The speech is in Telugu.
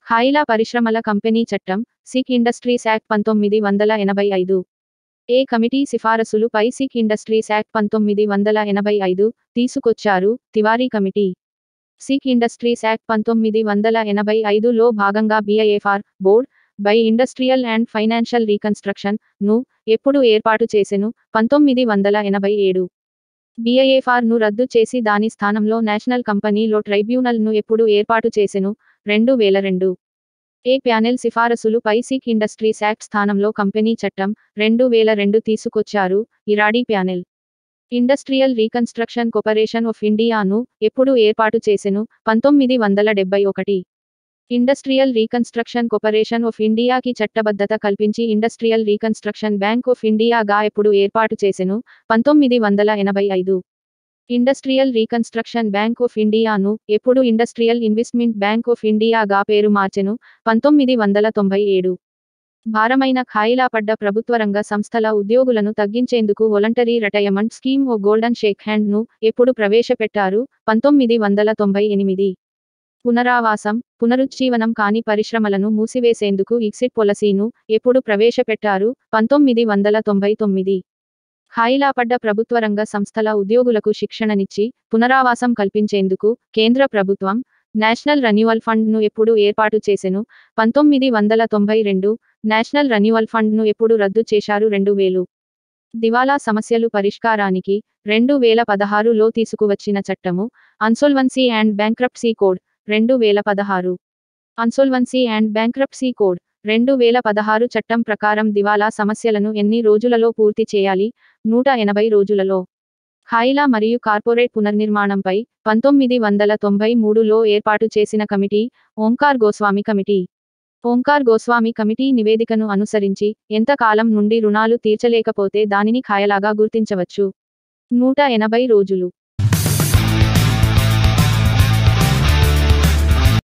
ఖాయిలా పరిశ్రమల కంపెనీ చట్టం సిక్ ఇండస్ట్రీస్ యాక్ట్ పంతొమ్మిది వందల ఎనభై ఐదు ఏ కమిటీ సిఫారసులు పై సిక్ ఇండస్ట్రీస్ యాక్ట్ పంతొమ్మిది వందల ఎనభై ఐదు తీసుకొచ్చారు Tiwari committee sick industries act పంతొమ్మిది వందల ఎనభై ఐదులో భాగంగా BIFR board by industrial and financial reconstruction ను ఎప్పుడు ఏర్పాటు చేసెను పంతొమ్మిది వందల ఎనభై ఏడు బిఐఎఫ్ఆర్ ను రద్దు చేసి దాని స్థానంలో నేషనల్ కంపెనీలో ట్రైబ్యునల్ ను ఎప్పుడు ఏర్పాటు చేసెను రెండు వేల రెండు ఏ ప్యానెల్ సిఫారసులు పై సిక్ ఇండస్ట్రీస్ యాక్ట్ స్థానంలో కంపెనీ చట్టం రెండు వేల రెండు తీసుకొచ్చారు Eradi panel industrial reconstruction corporation of ఇండియాను ఎప్పుడు ఏర్పాటు చేసెను పంతొమ్మిది వందల డెబ్బై ఒకటి ఇండస్ట్రియల్ రీకన్స్ట్రక్షన్ కార్పొరేషన్ ఆఫ్ ఇండియాకి చట్టబద్ధత కల్పించి ఇండస్ట్రియల్ రీకన్స్ట్రక్షన్ బ్యాంక్ ఆఫ్ ఇండియాగా ఎప్పుడు ఏర్పాటు చేసెను పంతొమ్మిది వందల ఎనభై ఐదు ఇండస్ట్రియల్ రీకన్స్ట్రక్షన్ బ్యాంక్ ఆఫ్ ఇండియాను ఎప్పుడు ఇండస్ట్రియల్ ఇన్వెస్ట్మెంట్ బ్యాంక్ ఆఫ్ ఇండియాగా పేరు మార్చెను పంతొమ్మిది వందల తొంభై ఏడు భారమైన ఖాయిలా పడ్డ ప్రభుత్వ రంగ సంస్థల ఉద్యోగులను తగ్గించేందుకు వొలంటరీ రిటైర్మెంట్ స్కీమ్ ఓ గోల్డెన్ షేక్ హ్యాండ్ ను ఎప్పుడు ప్రవేశపెట్టారు పంతొమ్మిది వందల తొంభై ఎనిమిది పునరావాసం పునరుజ్జీవనం కాని పరిశ్రమలను మూసివేసేందుకు ఎగ్జిట్ పాలసీను ఎప్పుడు ప్రవేశపెట్టారు పంతొమ్మిది వందల తొంభై తొమ్మిది ఖాయిలా పడ్డ ప్రభుత్వ రంగ సంస్థల ఉద్యోగులకు శిక్షణనిచ్చి పునరావాసం కల్పించేందుకు కేంద్ర ప్రభుత్వం నేషనల్ రెన్యువల్ ఫండ్ ను ఎప్పుడు ఏర్పాటు చేసెను పంతొమ్మిది వందల తొంభై రెండు నేషనల్ రెన్యువల్ ఫండ్ ను ఎప్పుడు రద్దు చేశారు రెండు వేలు దివాలా సమస్యలు పరిష్కారానికి రెండు వేల పదహారులో తీసుకువచ్చిన చట్టము అన్సోల్వన్సీ అండ్ బ్యాంక్రప్సీ కోడ్ రెండు వేల పదహారు అన్సోల్వన్సీ అండ్ బ్యాంక్రప్సీ కోడ్ రెండు వేల పదహారు చట్టం ప్రకారం దివాలా సమస్యలను ఎన్ని రోజులలో పూర్తి చేయాలి నూట ఎనభై రోజులలో ఖాయిలా మరియు కార్పొరేట్ పునర్నిర్మాణంపై పంతొమ్మిది వందల తొంభై మూడులో ఏర్పాటు చేసిన committee Omkar Goswami committee Omkar Goswami committee నివేదికను అనుసరించి ఎంత కాలం నుండి రుణాలు తీర్చలేకపోతే దానిని ఖాయలాగా గుర్తించవచ్చు నూట ఎనభై రోజులు